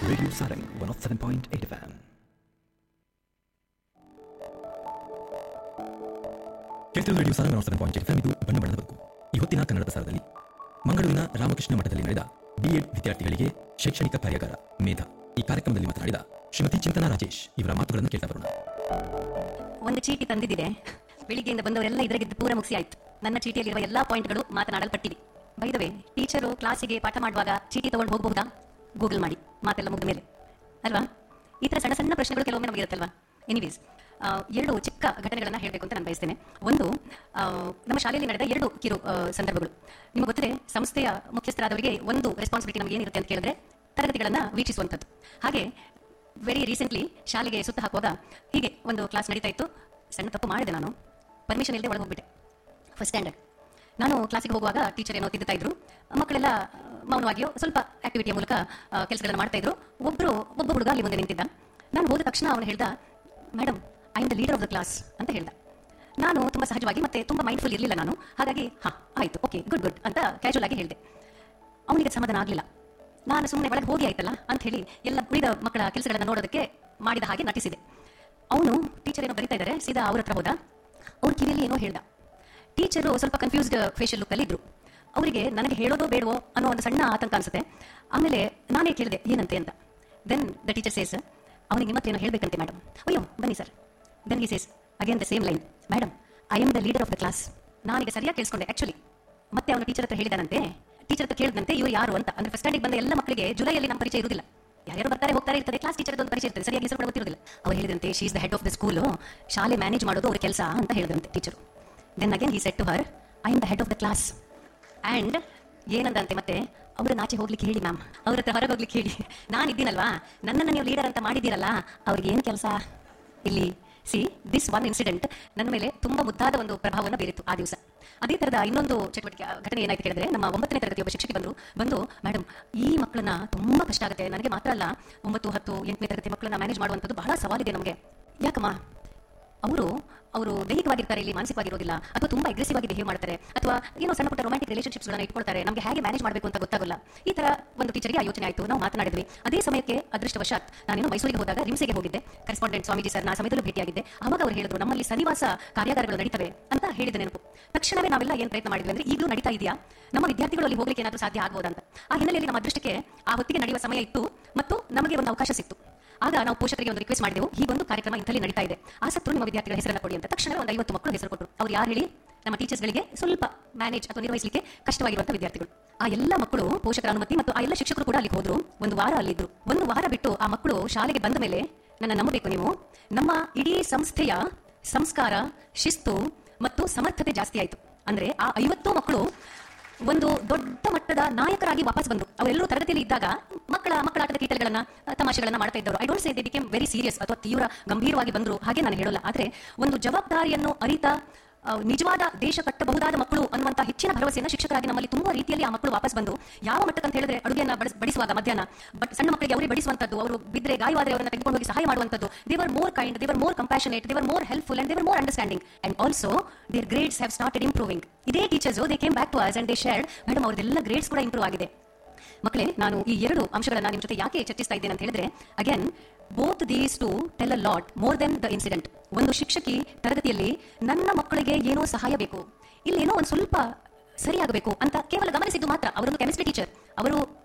Radio Sarang 107.8 FM. ಕೇಳ್ತಿರೋ radio Sarang seven point F ಇದು ಬಣ್ಣ ಬಣ್ಣದ ಬದುಕು ಈ ಹೊತ್ತಿನ ಕನ್ನಡ ಪ್ರಸಾರದಲ್ಲಿ ಮಂಗಳೂರಿನ ರಾಮಕೃಷ್ಣ ಮಠದಲ್ಲಿ ನಡೆದ ಬಿಎಡ್ ವಿದ್ಯಾರ್ಥಿಗಳಿಗೆ ಶೈಕ್ಷಣಿಕ ಕಾರ್ಯಾಗಾರ ಮೇಧ ಈ ಕಾರ್ಯಕ್ರಮದಲ್ಲಿ ಮಾತನಾಡಿದ ಶ್ರೀಮತಿ ಚಿಂತನಾ ರಾಜೇಶ್ ಇವರ ಮಾತುಗಳನ್ನು ಕೇಳ್ತಾ ಬರೋಣ ಒಂದು ಚೀಟಿ ತಂದಿದ್ದಿದೆ ಬೆಳಿಗ್ಗೆಯಿಂದ ಬಂದವರೆಲ್ಲ ಇದರಗಿದ್ದು ಪೂರ ಮುಗಿಸಿ ಆಯ್ತು ನನ್ನ ಚೀಟಿಯಲ್ಲಿರುವ ಎಲ್ಲಾ ಪಾಯಿಂಟ್ಗಳು ಮಾತನಾಡಲ್ಪಟ್ಟಿವೆ ಬೈದವೆ ಟೀಚರು ಕ್ಲಾಸಿಗೆ ಪಾಠ ಮಾಡುವಾಗ ಚೀಟಿ ತಗೊಂಡು ಹೋಗಬಹುದಾ ಗೂಗಲ್ ಮಾಡಿ ಮಾತೆಲ್ಲ ಮುಗಿದ ಮೇಲೆ ಅಲ್ವಾ ಈ ತರ ಸಣ್ಣ ಸಣ್ಣ ಪ್ರಶ್ನೆಗಳು ಕೆಲವೊಮ್ಮೆ ನಮಗೆ ಇರುತ್ತಲ್ವಾ ಎನಿವೇಸ್ ಎರಡು ಚಿಕ್ಕ ಘಟನೆಗಳನ್ನ ಹೇಳಬೇಕು ಅಂತ ನಾನು ಬಯಸ್ತೇನೆ ಒಂದು ಆ, ನಮ್ಮ ಶಾಲೆಯಲ್ಲಿ ನಡೆದ ಎರಡು ಕಿರು ಆ, ಸಂದರ್ಭಗಳು ನಿಮಗೆ ಗೊತ್ತಿದೆ ಸಂಸ್ಥೆಯ ಮುಖ್ಯಸ್ಥರಾದವರಿಗೆ ಒಂದು ರೆಸ್ಪಾನ್ಸಿಬಿಲಿಟಿ ನಮಗೆ ಏನಿರುತ್ತೆ ಅಂತ ಕೇಳಿದ್ರೆ ತರಗತಿಗಳನ್ನ ವೀಕ್ಷಿಸುವಂಥದ್ದು ಹಾಗೆ ವೆರಿ ರೀಸೆಂಟ್ಲಿ ಶಾಲೆಗೆ ಸುತ್ತ ಹಾಕುವಾಗ ಹೀಗೆ ಒಂದು ಕ್ಲಾಸ್ ನಡೀತಾ ಇತ್ತು ಸಣ್ಣ ತಪ್ಪು ಮಾಡಿದೆ ನಾನು ಪರ್ಮಿಷನ್ ಇಲ್ಲದೆ ಒಳಗೆ ಹೋಗ್ಬಿಟ್ಟೆ ಫಸ್ಟ್ ಸ್ಟ್ಯಾಂಡರ್ಡ್ ನಾನು ಕ್ಲಾಸಿಗೆ ಹೋಗುವಾಗ ಟೀಚರ್ ಏನೋ ತಿದ್ದುತ್ತಾ ಇದ್ರು ಮಕ್ಕಳೆಲ್ಲ ಆ, ಮೌನವಾಗಿಯೋ ಸ್ವಲ್ಪ ಆಕ್ಟಿವಿಟಿಯ ಮೂಲಕ ಕೆಲಸಗಳನ್ನ ಮಾಡ್ತಾ ಇದ್ರು ಒಬ್ರು ಒಬ್ಬ ಹುಡುಗ ಅಲ್ಲಿ ಮುಂದೆ ನಿಂತಿದ್ದ ನಾನು ಹೋದ ತಕ್ಷಣ ಅವನು ಹೇಳ್ದ madam I am the leader of the class ಅಂತ ಹೇಳ್ದ ನಾನು ತುಂಬಾ ಸಹಜವಾಗಿ ಮತ್ತೆ ತುಂಬಾ ಮೈಂಡ್ಫುಲ್ ಇರಲಿಲ್ಲ ನಾನು ಹಾಗಾಗಿ ಹಾ ಆಯ್ತು ಓಕೆ ಗುಡ್ ಗುಡ್ ಅಂತ ಕ್ಯಾಶುವಲ್ ಆಗಿ ಹೇಳಿದೆ ಅವನಿಗೆ ಸಮಾಧಾನ ಆಗಲಿಲ್ಲ ನಾನು ಸುಮ್ಮನೆ ಒಳಗೆ ಹೋಗಿ ಆಯ್ತಲ್ಲ ಅಂತ ಹೇಳಿ ಎಲ್ಲ ಉಳಿದ ಮಕ್ಕಳ ಕೆಲಸಗಳನ್ನ ನೋಡೋದಕ್ಕೆ ಮಾಡಿದ ಹಾಗೆ ನಟಿಸಿದೆ ಅವನು ಟೀಚರ್ ಏನೋ ಬರೀತಾ ಇದ್ದಾರೆ ಸೀದಾ ಅವ್ರ ಹತ್ರ ಹೋದ ಅವ್ರ ಕಿವಿಯಲ್ಲಿ ಏನೋ ಹೇಳ್ದ ಟೀಚರು ಸ್ವಲ್ಪ ಕನ್ಫ್ಯೂಸ್ಡ್ ಫೇಶಿಯಲ್ ಲುಕ್ ಅಲ್ಲಿ ಇದ್ರು ಅವರಿಗೆ ನನಗೆ ಹೇಳೋದೋ ಬೇಡವೋ ಅನ್ನೋ ಒಂದು ಸಣ್ಣ ಆತಂಕ ಅನ್ಸುತ್ತೆ ಆಮೇಲೆ ನಾನೇ ಕೇಳಿದೆ ಏನಂತೆ ಅಂತ ದೆನ್ ದ ಟೀಚರ್ ಸೇಸ್ ಅವನಿಗೆ ನಿಮ್ಮ ಹತ್ರ ಏನೋ ಹೇಳ್ಬೇಕಂತೆ ಮೇಡಮ್ ಅಯ್ಯೋ ಬನ್ನಿ sir then he says again the same line madam I am the leader of the class ನಾನೀಗ ಸರಿಯಾಗಿ ಕೇಳಿಸ್ಕೊಂಡೆ ಆಕ್ಚುಲಿ ಮತ್ತೆ ಅವನು ಟೀಚರ್ ಹತ್ರ ಹೇಳಿದಾನಂತೆ ಟೀಚರ್ ಹತ್ರ ಕೇಳಿದಂತೆ ಇವರು ಯಾರು ಅಂತ ಅಂದ್ರೆ ಫಸ್ಟ್ ಸ್ಟ್ಯಾಂಡಿಗೆ ಬಂದ ಎಲ್ಲ ಮಕ್ಕಳಿಗೆ ಜುಲೈಯಲ್ಲಿ ನಮ್ಮ ಪರಿಚಯ ಇರುವುದಿಲ್ಲ ಯಾರ್ಯಾರು ಬರ್ತಾರೆ ಹೋಗ್ತಾರೆ ಇರ್ತದೆ ಕ್ಲಾಸ್ ಟೀಚರ್ ಒಂದು ಪರಿಚಯ ಇರ್ತದೆ ಸರಿಯಾಗಿ ಹೆಸರು ಕೂಡ ಗೊತ್ತಿರೋದಿಲ್ಲ ಅವ್ರು ಹೇಳಿದಂತೆ she's the head of the school ಶಾಲೆ ಮ್ಯಾನೇಜ್ ಮಾಡೋದು ಅವ್ರ ಕೆಲಸ ಅಂತ ಹೇಳಿದಂತೆ teacher then again he said to her I am the head of the class and ಏನಂದಂತೆ ಮತ್ತೆ ಅವರು ನಾಚೆ ಹೋಗ್ಲಿಕ್ಕೆ ಹೇಳಿ ಮ್ಯಾಮ್ ಅವ್ರ ಹತ್ರ ಹೊರಗೆ ಹೋಗ್ಲಿಕ್ಕೆ ಹೇಳಿ ನಾನು ಇದ್ದೀನಲ್ವಾ ನನ್ನನ್ನು ನೀವು ಲೀಡರ್ ಅಂತ ಮಾಡಿದ್ದೀರಲ್ಲ ಅವ್ರಿಗೆ ಏನು ಕೆಲಸ ಇಲ್ಲಿ ಸಿ ದಿಸ್ ಒನ್ ಇನ್ಸಿಡೆಂಟ್ ನನ್ನ ಮೇಲೆ ತುಂಬಾ ಮುದ್ದಾದ ಒಂದು ಪ್ರಭಾವವನ್ನು ಬೀರಿತು ಆ ದಿವಸ ಅದೇ ತರದ ಇನ್ನೊಂದು ಚಟುವಟಿಕೆ ಆ ಘಟನೆ ಏನಾಯ್ತು ಕೇಳಿದ್ರೆ ನಮ್ಮ ಒಂಬತ್ತನೇ ತರಗತಿ ಒಬ್ಬ ಶಿಕ್ಷಕಿ ಬಂದ್ರು ಬಂದು ಮೇಡಮ್ ಈ ಮಕ್ಕಳನ್ನ ತುಂಬಾ ಕಷ್ಟ ಆಗುತ್ತೆ ನನಗೆ ಮಾತ್ರ ಅಲ್ಲ ಒಂಬತ್ತು ಹತ್ತು ಎಂಟನೇ ತರಗತಿ ಮಕ್ಕಳನ್ನ ಮ್ಯಾನೇಜ್ ಮಾಡುವಂಥದ್ದು ಬಹಳ ಸವಾಲಿದೆ ನಮಗೆ ಯಾಕಮ್ಮ ಅವರು ಅವರು ದೈಹಿಕವಾಗಿರ್ತಾರೆ ಇಲ್ಲಿ ಮಾನಸಿಕವಾಗಿರೋದಿಲ್ಲ ಅಥವಾ ತುಂಬಾ ಅಗ್ರೆಸಿವ್ ಆಗಿ ಬಿಹೇವ್ ಮಾಡ್ತಾರೆ ಅಥವಾ ಏನೋ ಸಣ್ಣ ಪುಟ್ಟ ರೊಮ್ಯಾಂಟಿಕ್ ರಿಲೇಶನ್ಶಿಪ್ಸ್ ಗಳನ್ನ ಇಟ್ಕೊಳ್ತಾರೆ ನಮಗೆ ಹೇಗೆ ಮ್ಯಾನೇಜ್ ಮಾಡಬೇಕು ಅಂತ ಗೊತ್ತಾಗಲ್ಲ ಈ ತರ ಒಂದು ಟೀಚರ್ಗೆ ಆ ಯೋಚನೆ ಆಯಿತು ನಾವು ಮಾತನಾಡಿದ್ವಿ ಅದೇ ಸಮಯಕ್ಕೆ ಅದೃಷ್ಟವಶಾತ್ ನಾನೇನು ಮೈಸೂರಿಗೆ ಹೋದಾಗ ರಿಮ್ಸೆಗೆ ಹೋಗಿದ್ದೆ ಕರೆಸ್ಪಾಂಡೆಂಟ್ ಸ್ವಾಮೀಜಿ ಸರ್ ನಾ ಸಮಯದಲ್ಲೂ ಭೇಟಿಯಾಗಿದ್ದೆ ಅವಾಗ ಅವರು ಹೇಳಿದ್ರು ನಮ್ಮಲ್ಲಿ ಸನಿವಾಸ ಕಾರ್ಯಾಗಾರಗಳು ನಡೀತವೆ ಅಂತ ಹೇಳಿದ ನೆನಪು ತಕ್ಷಣವೇ ನಾವೆಲ್ಲ ಏನ್ ಪ್ರಯತ್ನ ಮಾಡಿದ್ವಿ ಅಂದ್ರೆ ಈಗಲೂ ನಡೀತಾ ಇದೆಯಾ ನಮ್ಮ ವಿದ್ಯಾರ್ಥಿಗಳು ಅಲ್ಲಿ ಹೋಗ್ಲಿಕ್ಕೆ ಏನಾದರೂ ಸಾಧ್ಯ ಆಗ್ಬೋದಂತ ಆ ಹಿನ್ನೆಲೆಯಲ್ಲಿ ನಮ್ಮ ಅದೃಷ್ಟಕ್ಕೆ ಆ ಹೊತ್ತಿಗೆ ನಡೆಯುವ ಸಮಯ ಇತ್ತು ಮತ್ತು ನಮಗೆ ಒಂದು ಅವಕಾಶ ಸಿಕ್ತು ಆಗ ನಾವು ಪೋಷಕರಿಗೆ ಒಂದು ರಿಕ್ವೆಸ್ಟ್ ಮಾಡಿದೆವು ಹೀಗೊಂದು ಕಾರ್ಯಕ್ರಮ ಇಂಥಲ್ಲಿ ನಡೀತಾ ಇದೆ ಆಸಕ್ತರು ನಿಮ್ಮ ವಿದ್ಯಾರ್ಥಿಗಳ ಹೆಸರನ್ನ ಕೊಡಿ ಅಂತ ತಕ್ಷಣ ಒಂದು ಐವತ್ತು ಮಕ್ಕಳು ಹೆಸರು ಕೊಟ್ಟರು ಅವ್ರು ಯಾರು ಹೇಳಿ ನಮ್ಮ ಟೀಚರ್ಸ್ಗಳಿಗೆ ಸ್ವಲ್ಪ ಮ್ಯಾನೇಜ್ ಅಥವಾ ನಿರ್ವಹಿಸಲಿಕ್ಕೆ ಕಷ್ಟವಾಗಿರುವಂತಹ ವಿದ್ಯಾರ್ಥಿಗಳು ಆ ಎಲ್ಲ ಮಕ್ಕಳು ಪೋಷಕರ ಅನುಮತಿ ಮತ್ತು ಆ ಎಲ್ಲ ಶಿಕ್ಷಕರು ಕೂಡ ಅಲ್ಲಿ ಹೋದ್ರು ಒಂದು ವಾರ ಅಲ್ಲಿದ್ರು ಒಂದು ವಾರ ಬಿಟ್ಟು ಆ ಮಕ್ಕಳು ಶಾಲೆಗೆ ಬಂದ ಮೇಲೆ ನನ್ನ ನಂಬಬೇಕು ನೀವು ನಮ್ಮ ಇಡೀ ಸಂಸ್ಥೆಯ ಸಂಸ್ಕಾರ ಶಿಸ್ತು ಮತ್ತು ಸಮರ್ಥತೆ ಜಾಸ್ತಿ ಆಯಿತು ಅಂದ್ರೆ ಆ ಐವತ್ತು ಮಕ್ಕಳು ಒಂದು ದೊಡ್ಡ ಮಟ್ಟದ ನಾಯಕರಾಗಿ ವಾಪಸ್ ಬಂದರು ಅವರೆಲ್ಲರೂ ತರಗತಿಯಲ್ಲಿ ಇದ್ದಾಗ ಮಕ್ಕಳ ಮಕ್ಕಳ ಆಟದ ಕೀಟಗಳನ್ನ ಅಹ್, ತಮಾಷೆಗಳನ್ನ ಮಾಡ್ತಾ ಇದ್ದರು I don't say they became very serious ಅಥವಾ ತೀವ್ರ ಗಂಭೀರವಾಗಿ ಬಂದರು ಹಾಗೆ ನಾನು ಹೇಳೋಲ್ಲ ಆದ್ರೆ ಒಂದು ಜವಾಬ್ದಾರಿಯನ್ನು ಅರಿತ ಅಹ್, ನಿಜವಾದ ದೇಶ ಕಟ್ಟಬಹುದಾದ ಮಕ್ಕಳು ಅನ್ನುವಂತ ಹೆಚ್ಚಿನ ಭರವಸೆಯನ್ನು ಶಿಕ್ಷಕರಾಗಿ ನಮ್ಮಲ್ಲಿ ತುಂಬಾ ರೀತಿಯಲ್ಲಿ ಆ ಮಕ್ಕಳು ವಾಪಸ್ ಬಂದು ಯಾವ ಮಟ್ಟಕ್ಕೆ ಅಂತ ಹೇಳಿದ್ರೆ ಅಡುಗೆಯನ್ನ ಬಡಿಸ್- ಬಡಿಸುವಾಗ ಮಧ್ಯಾಹ್ನ ಬಟ್ ಸಣ್ಣ ಮಕ್ಕಳಿಗೆ ಅವರೇ ಬಡಿಸುವಂತದ್ದು ಅವರು ಬಿದ್ರೆ ಗಾಯವಾದರೆ ಅವರನ್ನ ತೆಗೆದುಕೊಂಡು ಹೋಗಿ ಸಹಾಯ ಮಾಡುವಂತದ್ದು they are more kind they are more compassionate they are more helpful and they are more understanding and also their grades have started improving ಇದೇ teachers they came back to us and they shared madam ಅವ್ರದ್ದೆಲ್ಲ ಗ್ರೇಡ್ಸ್ ಕೂಡ improve ಆಗಿದೆ ಮಕ್ಕಳೇ ನಾನು ಈ ಎರಡು ಅಂಶಗಳನ್ನ ನಿಮ್ಮ ಜೊತೆ ಯಾಕೆ ಚರ್ಚಿಸ್ತಾ ಇದ್ದೇನೆ ಅಂತ ಹೇಳಿದ್ರೆ again both these to tell a lot more then the incident ಒಂದು ಶಿಕ್ಷಕಿ ತರಗತಿಯಲ್ಲಿ ನನ್ನ ಮಕ್ಕಳಿಗೆ ಏನೋ ಸಹಾಯ ಬೇಕು ಇಲ್ಲಿ ಏನೋ ಒಂದು ಸ್ವಲ್ಪ ಸರಿಯಾಗಬೇಕು ಅಂತ ಕೇವಲ ಗಮನಿಸಿದ್ದು ಮಾತ್ರ ಅವರೊಂದು ಕೆಮಿಸ್ಟ್ರಿ ಟೀಚರ್ ಅವರು